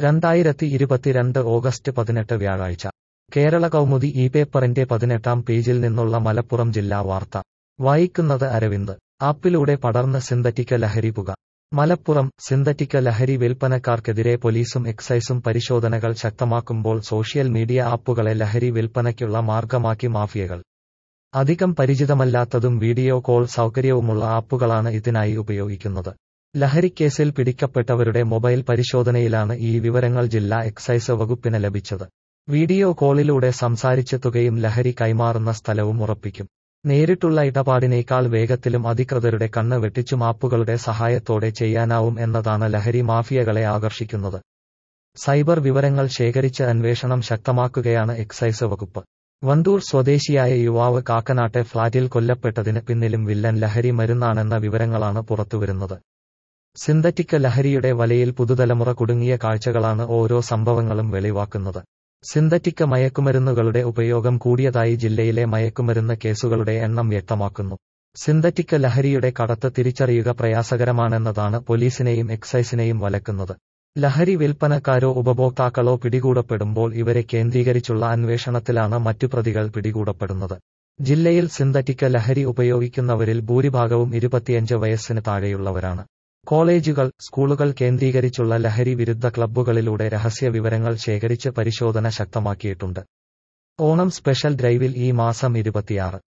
രണ്ടായിരത്തി ഇരുപത്തിരണ്ട് ഓഗസ്റ്റ് പതിനെട്ട് വ്യാഴാഴ്ച കേരള കൗമുദി ഈ പേപ്പറിന്റെ പതിനെട്ടാം പേജിൽ നിന്നുള്ള മലപ്പുറം ജില്ലാ വാർത്ത വായിക്കുന്നത് അരവിന്ദ് ആപ്പിലൂടെ പടർന്ന് സിന്തറ്റിക്ക ലഹരി പുക മലപ്പുറം സിന്തറ്റിക്ക ലഹരി വിൽപ്പനക്കാർക്കെതിരെ പോലീസും എക്സൈസും പരിശോധനകൾ ശക്തമാക്കുമ്പോൾ സോഷ്യൽ മീഡിയ ആപ്പുകളെ ലഹരി വിൽപ്പനയ്ക്കുള്ള മാർഗമാക്കി മാഫിയകൾ അധികം പരിചിതമല്ലാത്തതും വീഡിയോ കോൾ സൗകര്യവുമുള്ള ആപ്പുകളാണ് ഇതിനായി ഉപയോഗിക്കുന്നത് ലഹരിക്കേസിൽ പിടിക്കപ്പെട്ടവരുടെ മൊബൈൽ പരിശോധനയിലാണ് ഈ വിവരങ്ങൾ ജില്ലാ എക്സൈസ് വകുപ്പിന് ലഭിച്ചത് വീഡിയോ കോളിലൂടെ സംസാരിച്ച തുകയും ലഹരി കൈമാറുന്ന സ്ഥലവും ഉറപ്പിക്കും നേരിട്ടുള്ള ഇടപാടിനേക്കാൾ വേഗത്തിലും അധികൃതരുടെ കണ്ണ് വെട്ടിച്ചും ആപ്പുകളുടെ സഹായത്തോടെ ചെയ്യാനാവും എന്നതാണ് ലഹരി മാഫിയകളെ ആകർഷിക്കുന്നത് സൈബർ വിവരങ്ങൾ ശേഖരിച്ച് അന്വേഷണം ശക്തമാക്കുകയാണ് എക്സൈസ് വകുപ്പ് വണ്ടൂർ സ്വദേശിയായ യുവാവ് കാക്കനാട്ടെ ഫ്ളാറ്റിൽ കൊല്ലപ്പെട്ടതിന് പിന്നിലും വില്ലൻ ലഹരി മരുന്നാണെന്ന വിവരങ്ങളാണ് പുറത്തുവരുന്നത് സിന്തറ്റിക്ക ലഹരിയുടെ വലയിൽ പുതുതലമുറ കുടുങ്ങിയ കാഴ്ചകളാണ് ഓരോ സംഭവങ്ങളും വെളിവാക്കുന്നത് സിന്തറ്റിക്ക മയക്കുമരുന്നുകളുടെ ഉപയോഗം കൂടിയതായി ജില്ലയിലെ മയക്കുമരുന്ന് കേസുകളുടെ എണ്ണം വ്യക്തമാക്കുന്നു സിന്തറ്റിക്ക ലഹരിയുടെ കടത്ത് തിരിച്ചറിയുക പ്രയാസകരമാണെന്നതാണ് പോലീസിനെയും എക്സൈസിനെയും വലക്കുന്നത് ലഹരി വിൽപ്പനക്കാരോ ഉപഭോക്താക്കളോ പിടികൂടപ്പെടുമ്പോൾ ഇവരെ കേന്ദ്രീകരിച്ചുള്ള അന്വേഷണത്തിലാണ് മറ്റു പ്രതികൾ പിടികൂടപ്പെടുന്നത് ജില്ലയിൽ സിന്തറ്റിക്ക ലഹരി ഉപയോഗിക്കുന്നവരിൽ ഭൂരിഭാഗവും ഇരുപത്തിയഞ്ച് വയസ്സിന് താഴെയുള്ളവരാണ് കോളേജുകൾ സ്കൂളുകൾ കേന്ദ്രീകരിച്ചുള്ള ലഹരി വിരുദ്ധ ക്ലബ്ബുകളിലൂടെ രഹസ്യ വിവരങ്ങൾ ശേഖരിച്ച് പരിശോധന ശക്തമാക്കിയിട്ടുണ്ട് ഓണം സ്പെഷ്യൽ ഡ്രൈവിൽ ഈ മാസം ഇരുപത്തിയാറ്